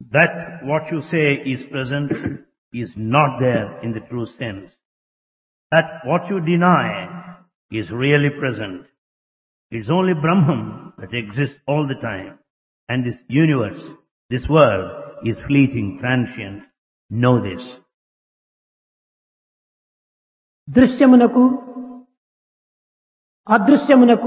That what you say is present is not there in the true sense. That what you deny is really present. It's only Brahman that exists all the time. And this universe, this world is fleeting, transient. Know this. దృశ్యమునకు అదృశ్యమునకు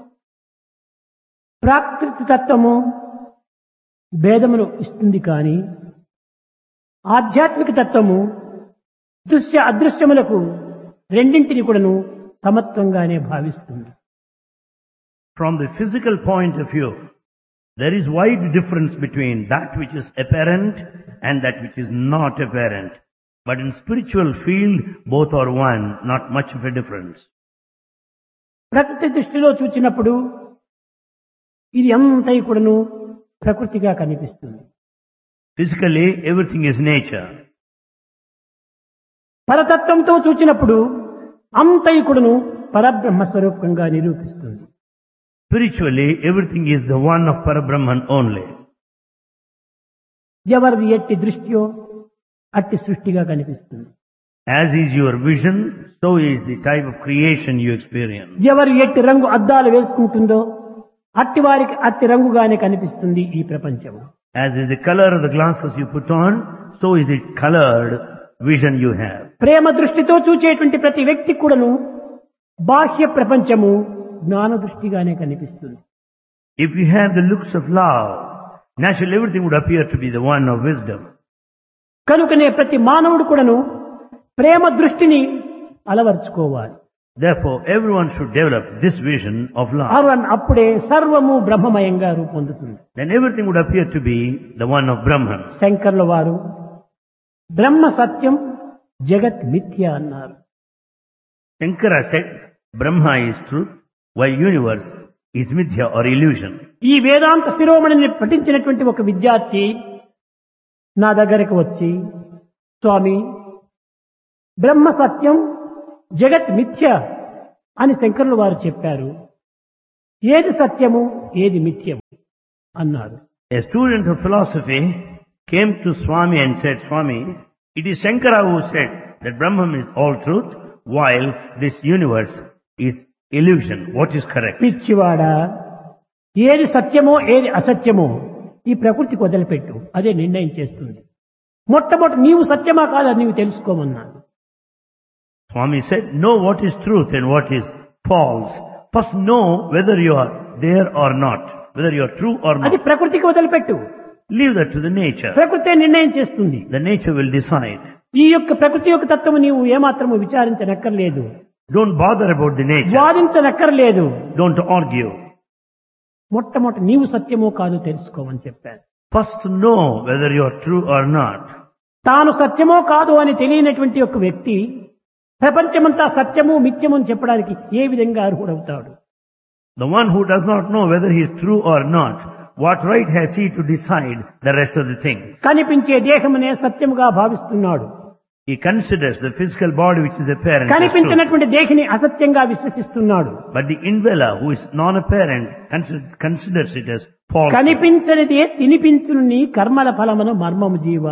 ప్రాకృతి తత్వము భేదమును ఇస్తుంది కానీ ఆధ్యాత్మిక తత్వము దృశ్య అదృశ్యములకు రెండింటిని కూడాను సమత్వంగానే భావిస్తుంది From the physical point of view, there is wide difference between that which is apparent and that which is not apparent. But in spiritual field, both are one, not much of a difference. ప్రకృతి దృష్టిలో చూచినప్పుడు ఇది అంతై కూడాను ప్రకృతిగా కనిపిస్తుంది Physically, everything is nature. పరతత్వంతో చూచినప్పుడు అంతై కూడాను పరబ్రహ్మ స్వరూపంగా నిరూపిస్తుంది Spiritually, everything is the one of Parabrahman only. ఎవరిది ఎట్టి దృష్టియో అట్టి సృష్టిగా కనిపిస్తుంది As is your vision, so is the type of creation you experience. ఎవరు ఎట్టి రంగు అద్దాలు వేసుకుంటుందో అట్టి వారికి అట్టి రంగుగానే కనిపిస్తుంది ఈ ప్రపంచం As is the color of the glasses you put on, so is the colored vision you have. ప్రేమ దృష్టితో చూచేటువంటి ప్రతి వ్యక్తి కూడాను బాహ్య ప్రపంచము జ్ఞాన దృష్టిగానే కనిపిస్తుంది If you have the looks of love, naturally everything would appear to be the one of wisdom. కనుకనే ప్రతి మానవుడు కూడాను ప్రేమ దృష్టిని అలవర్చుకోవాలి Therefore, everyone should develop this vision of love. అవ- అప్పుడే సర్వము బ్రహ్మమయంగా రూపొందుతుంది Then everything would appear to be the one of Brahman. శంకర్ల వారు బ్రహ్మ సత్యం జగత్ మిథ్య అన్నారు Shankara said, Brahma is truth, while universe is mithya or illusion. ఈ వేదాంత శిరోమణిని పఠించినటువంటి ఒక విద్యార్థి నా దగ్గరకు వచ్చి స్వామి బ్రహ్మ సత్యం జగత్ మిథ్య అని శంకరులు వారు చెప్పారు ఏది సత్యము ఏది మిథ్యం అన్నారు A student of philosophy came to Swami and said, Swami, it is Shankara who said that Brahman is all truth, while this universe is illusion. What is correct? పిచ్చివాడా ఏది సత్యమో ఏది అసత్యమో ఈ ప్రకృతికి వదిలిపెట్టు అదే నిర్ణయం చేస్తుంది మొట్టమొదటి నీవు సత్యమా కాదా నీవు తెలుసుకోమన్నాను Swami said, know what is truth and what is false. First know whether you are there or not, whether you are true or అది not. ప్రకృతికి వదిలిపెట్టు Leave that to the nature. ప్రకృతే నిర్ణయం చేస్తుంది The nature will decide. ఈ యొక్క ప్రకృతి యొక్క తత్వము నీవు ఏమాత్రము విచారించనక్కర్లేదు Don't bother about the nature. వాదించనక్కర్లేదు Don't argue. మొట్టమొదటి నీవు సత్యమో కాదు తెలుసుకోమని చెప్పాను First know whether you are true or not. తాను సత్యమో కాదు అని తెలియనటువంటి ఒక వ్యక్తి ప్రపంచమంతా సత్యము మిథ్యము అని చెప్పడానికి ఏ విధంగా అర్హుడవుతాడు The one who does not know whether he is true or not, what right has he to decide the rest of the things? కనిపించే దేహమునే సత్యముగా భావిస్తున్నాడు He considers the physical body which is apparent as true. కనిపించినటువంటి దేహిని అసత్యంగా విశ్వసిస్తున్నాడు But the indweller who is non-apparent consider- considers it as false. కనిపించనిదే తినిపించును నీ కర్మల ఫలమును మర్మము జీవ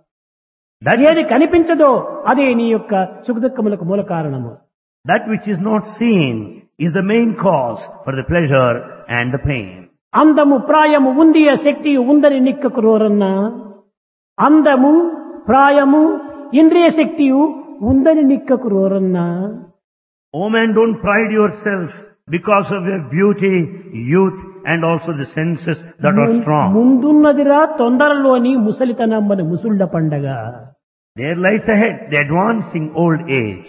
That, ఏది కనిపించదో అదే నీ యొక్క సుఖదుఖములకు మూల కారణము that which is not seen is the main cause for the pleasure and the pain. అందము ప్రాయము ఉంది ఆ శక్తి ఉందని నిక్కకు రోరన్నా అందము ప్రాయము ఇంద్రియ శక్తియు ఉందని నిక్కకు రోరన్నా Oh man, don't pride yourself because of your beauty, youth, and also the senses that are strong. ముందున్నదిరా తొందరలోని ముసలితనమ్మని ముసుళ్ళ పండగ There lies ahead the advancing old age.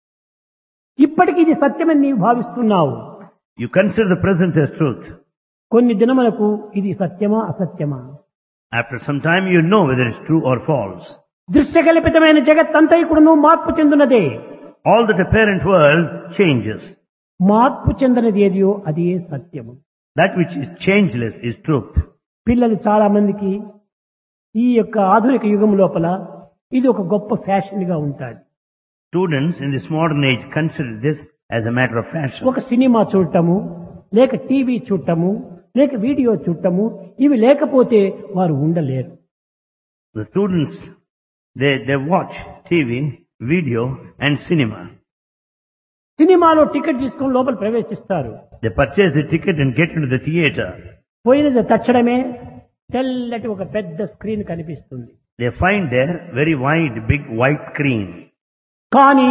ఇప్పటికి ఇది సత్యమని నీవు భావిస్తున్నావు You consider the present as truth. కొన్ని దినములకు ఇది సత్యమా అసత్యమా After some time you know whether it's true or false. దృశ్యకల్పితమైన జగత్తంతైకుడును మార్పు చెందునదే All that apparent world changes. మార్పు చెందనిది ఏదియో అదే సత్యము That which is changeless is truth. పిల్లలు చాలా మందికి ఈ యొక్క ఆధునిక యుగం లోపల ఇది ఒక గొప్ప ఫ్యాషన్ గా ఉంటాడు Students in this modern age consider this as a matter of fashion. ఒక సినిమా చూడటము లేక టీవీ చూడటము లేక వీడియో చూడటము ఇవి లేకపోతే వారు ఉండలేరు The students, they, they watch TV, video and cinema. సినిమాలో టికెట్ తీసుకొని లోపల ప్రవేశిస్తారు They purchase the ticket and get into the theater. పోయినది తచ్చడమే తెల్లటి ఒక పెద్ద స్క్రీన్ కనిపిస్తుంది They find there very wide, big white screen. కానీ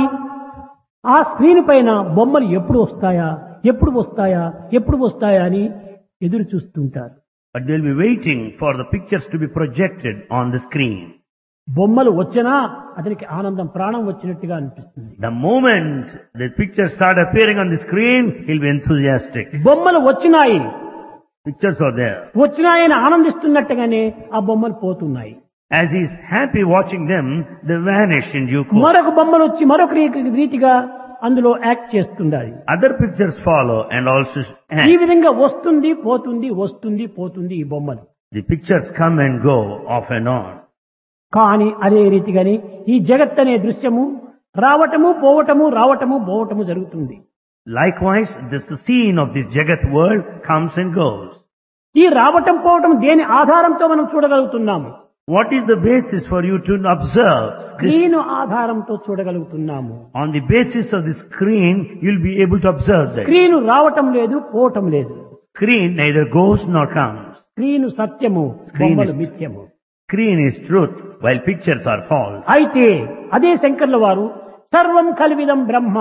ఆ స్క్రీన్ పైన బొమ్మలు ఎప్పుడు వస్తాయా ఎప్పుడు వస్తాయా ఎప్పుడు వస్తాయా అని ఎదురు చూస్తుంటారు But they'll be waiting for the pictures to be projected on the screen. బొమ్మలు వచ్చినా అతనికి ఆనందం ప్రాణం వచ్చినట్టుగా అనిపిస్తుంది The moment the pictures start appearing on the screen, he'll be enthusiastic. బొమ్మలు వచ్చినాయి Pictures are there. వచ్చినాయని ఆనందిస్తున్నట్టుగానే ఆ బొమ్మలు పోతున్నాయి As he's happy watching them, they vanish in due course. మరొక బొమ్మలు వచ్చి మరొక రీ- రీతిగా అందులో యాక్ట్ చేస్తుండాలి Other pictures follow and also ఈ act. విధంగా వస్తుంది పోతుంది వస్తుంది పోతుంది ఈ బొమ్మలు The pictures come and go off and on. కానీ అదే రీతిగానే ఈ జగత్ అనే దృశ్యము రావటము పోవటము రావటము పోవటము జరుగుతుంది Likewise, this the scene of this Jagat world comes and goes. ఈ రావటం పోవటం దేని ఆధారంతో మనం చూడగలుగుతున్నాము What is the basis for you to observe? This, screen ఆధారంతో చూడగలుగుతున్నాము on the basis of the screen, you'll be able to observe that. Screen రావటం లేదు పోవటం లేదు Screen neither goes nor comes. Screen సత్యము Screen is- బొమ్మలు మిథ్యము Screen is truth, while pictures are false. అయితే అదే శంకర్ల వారు సర్వం కలివిదం బ్రహ్మ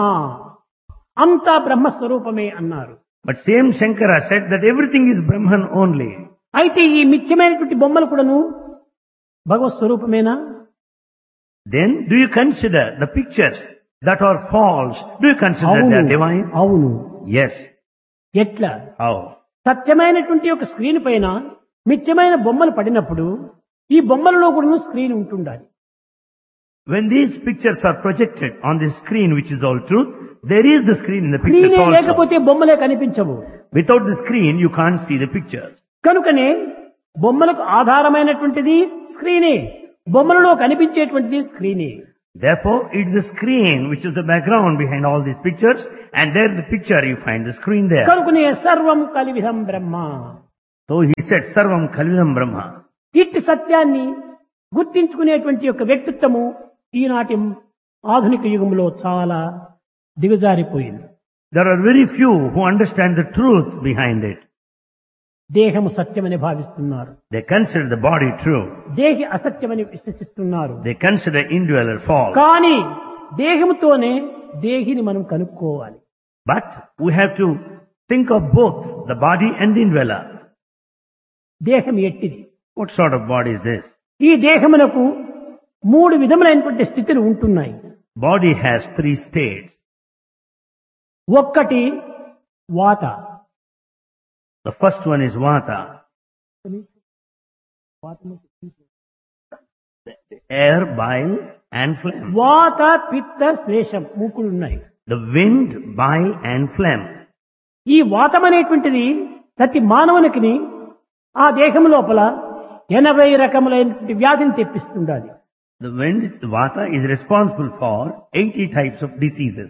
అంతా బ్రహ్మస్వరూపమే అన్నారు But same Shankara said that everything is Brahman only. అయితే ఈ మిథ్యమైనటువంటి బొమ్మలు కూడాను భగవత్ స్వరూపమేనా Then do you consider the pictures that are false? Do you consider they అవును are divine? అవును Yes. ఎట్లా How? సత్యమైనటువంటి ఒక స్క్రీన్ పైన మిథ్యమైన బొమ్మలు పడినప్పుడు ఈ బొమ్మలలో కూడా స్క్రీన్ ఉంటుండాలి When these pictures are projected on the screen, which is all truth, there is the screen in the pictures స్క్రీనే also. లేకపోతే బొమ్మలే కనిపించవు Without the screen, you can't see the pictures. కనుకనే బొమ్మలకు ఆధారమైనటువంటిది స్క్రీనే బొమ్మలలో కనిపించేటువంటిది స్క్రీనే Therefore, it is the screen which is the background behind all these pictures, and there the picture you find the screen there. కనుకనే సర్వం కలివిధం బ్రహ్మ So he said, Sarvam Kalvidam Brahma. ఇట్టి సత్యాన్ని గుర్తించుకునేటువంటి యొక్క వ్యక్తిత్వము ఈనాటి ఆధునిక యుగంలో చాలా దిగజారిపోయింది There are very few who understand the truth behind it. దేహము సత్యమని భావిస్తున్నారు They consider the body true. దేహి అసత్యమని విశ్వసిస్తున్నారు They consider indweller false. కానీ దేహముతోనే దేహిని మనం కనుక్కోవాలి But we have to think of both the body and the indweller. దేహం ఎట్టిది What sort of body is this? ఈ దేహమునకు మూడు విధములైనటువంటి స్థితులు ఉంటున్నాయి Body has three states. ఒక్కటి వాత The first one is Vata, the air, bile and phlegm. వాత పిత్త శ్లేషం మూకులు ఉన్నాయి The wind, bile and phlegm. ఈ వాతం అనేటువంటిది ప్రతి మానవునికి ఆ దేహం లోపల ఎనభై రకములైనటువంటి వ్యాధిని తెప్పిస్తుండాలి The wind, the Vata, is responsible for 80 types of diseases.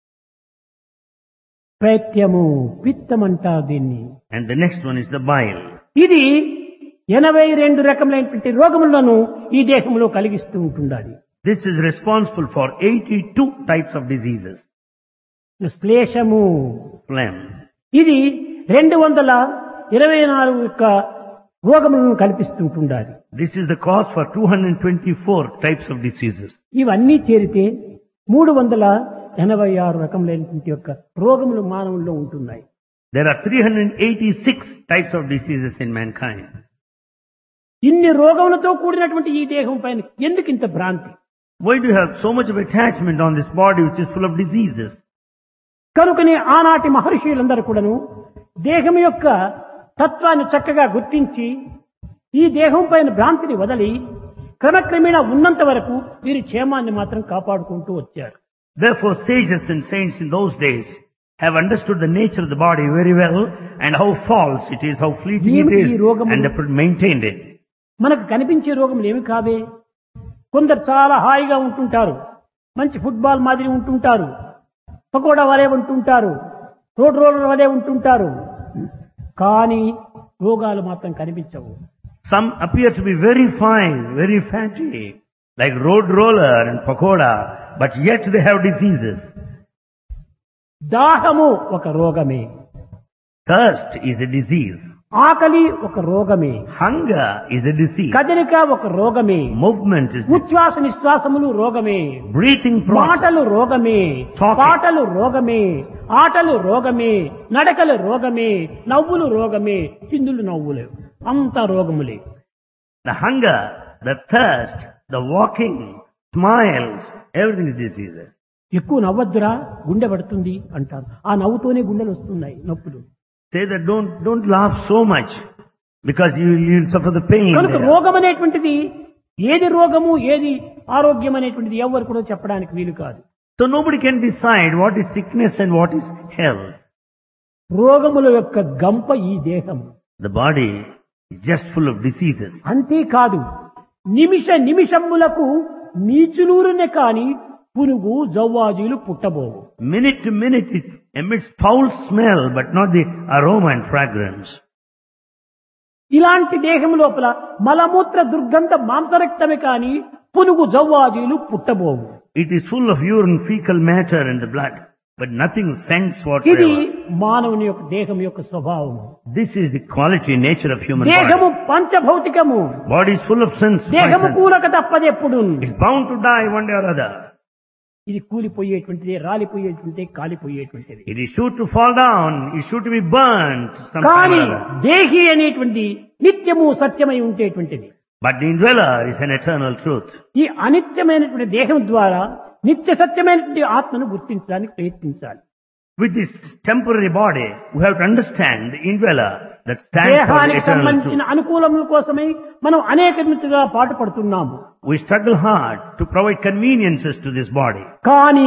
పైత్యము పిత్తం అంటారు దీన్ని And the next one is the bile. ఇది ఎనభై రెండు రకములైనటువంటి రోగములను ఈ దేహంలో కలిగిస్తూ ఉంటుండాలి This is responsible for 82 types of diseases. శ్లేషము Phlegm. ఇది రెండు వందల ఇరవై నాలుగు యొక్క రోగములను కల్పిస్తుంటుండాలి This is the cause for 224 types of diseases. ఇవన్నీ చేరితే మూడు వందల ఎనభై ఆరు రకములైనటువంటి యొక్క రోగములు మానవుల్లో ఉంటున్నాయి There are 386 types of diseases in mankind. ఇన్ని రోగములతో కూడినటువంటి ఈ దేహం పైన ఎందుకు ఇంత భ్రాంతి Why do you have so much of attachment on this body which is full of diseases? కనుకనే ఆనాటి మహర్షులందరూ కూడాను దేహం యొక్క తత్వాన్ని చక్కగా గుర్తించి ఈ దేహం పైన భ్రాంతిని వదిలి క్రమక్రమేణా ఉన్నంత వరకు వీరి క్షేమాన్ని మాత్రం కాపాడుకుంటూ వచ్చారు Therefore, sages and saints in those days have understood the nature of the body very well and how false it is, how fleeting it ఏమిటి is, ఈ రోగములు? and they maintained it. మనకు కనిపించే రోగములు ఏమి కావే కొందరు చాలా హాయిగా ఉంటుంటారు మంచి ఫుట్బాల్ మాదిరి ఉంటుంటారు పకోడా వలె ఉంటుంటారు రోడ్ రోలర్ వలె ఉంటుంటారు కానీ రోగాలు మాత్రం కనిపించవు Some appear to be very fine, very fatty, like road roller and pakoda, but yet they have diseases. దాహము ఒక రోగమే Thirst is a disease. ఆకలి ఒక రోగమే Hunger is a disease. కదలిక ఒక రోగమే Movement is disease. ఉచ్ఛ్వాస నిశ్వాసములు రోగమే Breathing process. మాటలు రోగమే Talking. పాటలు రోగమే ఆటలు రోగమే నడకలు రోగమే నవ్వులు రోగమే చిందులు నవ్వులే అంత రోగములే The hunger, the thirst, the walking, smiles, everything is diseases. ఎక్కువ నవ్వద్దురా గుండె పడుతుంది అంటారు ఆ నవ్వుతోనే గుండెలు వస్తున్నాయి నొప్పులు Say that don't, don't laugh so much because you will suffer the pain. కనుక there. రోగం అనేటువంటిది ఏది రోగము ఏది ఆరోగ్యం అనేటువంటిది ఎవరు కూడా చెప్పడానికి వీలు కాదు So nobody can decide what is sickness and what is health. రోగముల యొక్క గంప ఈ దేహము The body is just full of diseases. అంతేకాదు నిమిష నిమిషములకు నీచునూరునే కాని పునుగు జవ్వాజీలు పుట్టబోవు Minute to minute it emits foul smell but not the aroma and fragrance. ఇలాంటి దేహం లోపల మలమూత్ర దుర్గంధ మాంసరక్తమే కాని పునుగు జవ్వాజీలు పుట్టబోవు It is full of urine, fecal matter and the blood, but nothing scents ఇది whatsoever. మానవుని యొక్క దేహం యొక్క స్వభావము This is the quality, nature of human దేహము body. పంచభౌతికము Body is full of sins. five దేహము senses. కూలక తప్పదెప్పుడు It's bound to die one day or other. ఇది కూలిపోయేటువంటిది రాలిపోయేటువంటిది కాలిపోయేటువంటిది It is sure to fall down. It's sure to be burnt sometime కానీ or other. దేహి అనేటువంటి నిత్యము సత్యమై ఉండేటువంటిది But the indweller is an eternal truth. ఈ అనిత్యమైనటువంటి దేహం ద్వారా నిత్య సత్యమైనటువంటి ఆత్మను గుర్తించడానికి ప్రయత్నించాలి With this temporary body, we have to understand the indweller that stands for the దేహానికి eternal సంబంధించిన truth. అనుకూలముల కోసమై మనం అనేక విధంగా పాటు పడుతున్నాము We struggle hard to provide conveniences to this body. కానీ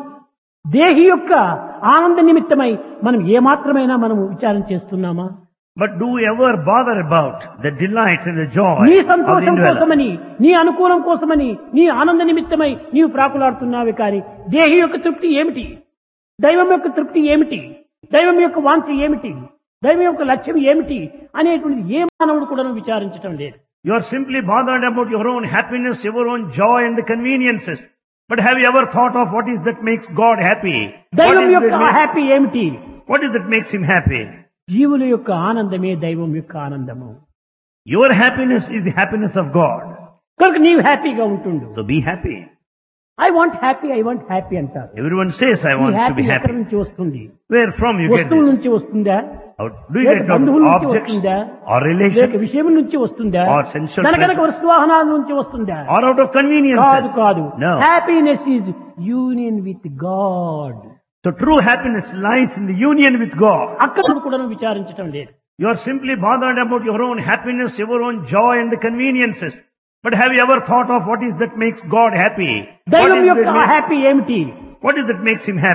దేహి యొక్క ఆనంద నిమిత్తమై మనం ఏమాత్రమైనా మనము విచారం చేస్తున్నామా But do we ever bother about the delight and the joy నీ of the సంతోషం indweller? కోసమని నీ అనుకూలం కోసమని నీ ఆనంద నిమిత్తమై నీవు ప్రాకులాడుతున్నావే కానీ దేహి యొక్క తృప్తి ఏమిటి దైవం యొక్క తృప్తి ఏమిటి దైవం యొక్క వాంఛ ఏమిటి దైవం యొక్క లక్ష్యం ఏమిటి అనేటువంటిది ఏ మానవుడు కూడా విచారించడం లేదు You are simply bothered about your own happiness, your own joy and the conveniences. But have you ever thought of what is that makes God happy? What దైవం is, యొక్క that makes, హ్యాపీ ఏమిటి what is that makes Him happy? జీవుల యొక్క ఆనందమే దైవం యొక్క ఆనందము Your happiness is the happiness of God. కనుక నీవు హ్యాపీగా ఉంటుండు So be happy. I want happy I want happy అంటారు Everyone says, I ఈ want to హ్యాపీ be ఎక్కడి happy. నుంచి వస్తుంది Where from you get వస్తువుల this? నుంచి వస్తుందా How, do you లేక get it out బంధువుల of నుంచి objects వస్తుందా or లేక relations విషయం నుంచి వస్తుందా Or sensual కనుక pleasure. వస్తు వాహనాల నుంచి వస్తుందా or out of కాదు conveniences? కాదు No. Happiness is union with God So true happiness lies in the union with God. అక్కడ కూడా విచారించడం లేదు You are simply bothered about your own happiness, your own joy and the conveniences. But have you ever thought of what is that makes God happy? What దైవం is యొక్క that makes- happy ఏమిటి what is that makes Him happy?